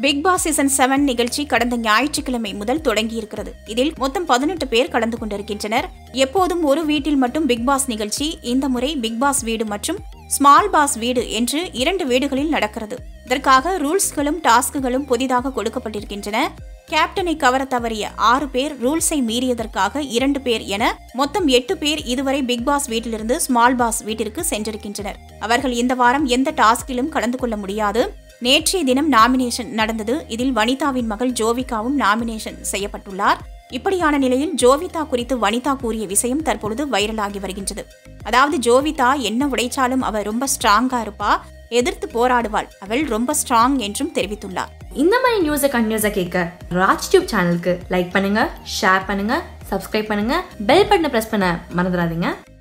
big Boss season seven நிகழ்ச்சி கடந்த ஞாயிற்றுக்கிழமை முதல் தொடங்கியிருக்கிறது இதில் மொத்தம் பதினெட்டு பேர் கலந்து கொண்டிருக்கின்றனர் எப்போதும் ஒரு வீட்டில் மட்டும் பிக் பாஸ் நிகழ்ச்சி இந்த முறை பிக் பாஸ் வீடு மற்றும் ஸ்மால் பாஸ் வீடு என்று இரண்டு வீடுகளில் நடக்கிறது இதற்காக ரூல்ஸ்களும் டாஸ்க்குகளும் புதிதாக கொடுக்கப்பட்டிருக்கின்றன கேப்டனை கவர தவறிய ஆறு பேர் ரூல்ஸை மீறியதற்காக இரண்டு பேர் என மொத்தம் எட்டு பேர் இதுவரை பிக் பாஸ் வீட்டிலிருந்து ஸ்மால் பாஸ் வீட்டிற்கு சென்றிருக்கின்றனர் அவர்கள் இந்த வாரம் எந்த டாஸ்கிலும் கலந்து கொள்ள முடியாது நேற்றைய தினம் நாமினேஷன் நடந்தது இதில் வனிதாவின் மகள் ஜோவிகாவும் நாமினேஷன் செய்யப்பட்டுள்ளார் இப்படியான நிலையில் ஜோவிதா குறித்து வனிதா கூறிய விஷயம் தற்பொழுது வைரலாகி வருகின்றது அதாவது ஜோவிதா என்ன உடைச்சாலும் அவ ரொம்ப ஸ்ட்ராங்கா இருப்பா எதிர்த்து போராடுவாள் அவள் ரொம்ப ஸ்ட்ராங் என்றும் தெரிவித்துள்ளார் இந்த மாதிரி நியூஸை கண்டினியூஸாக கேட்க ராஜ் டியூப் சேனலுக்கு லைக் பண்ணுங்க ஷேர் பண்ணுங்க சப்ஸ்கிரைப் பண்ணுங்க பெல் பட்டனை ப்ரெஸ் பண்ண மறந்துடாதீங்க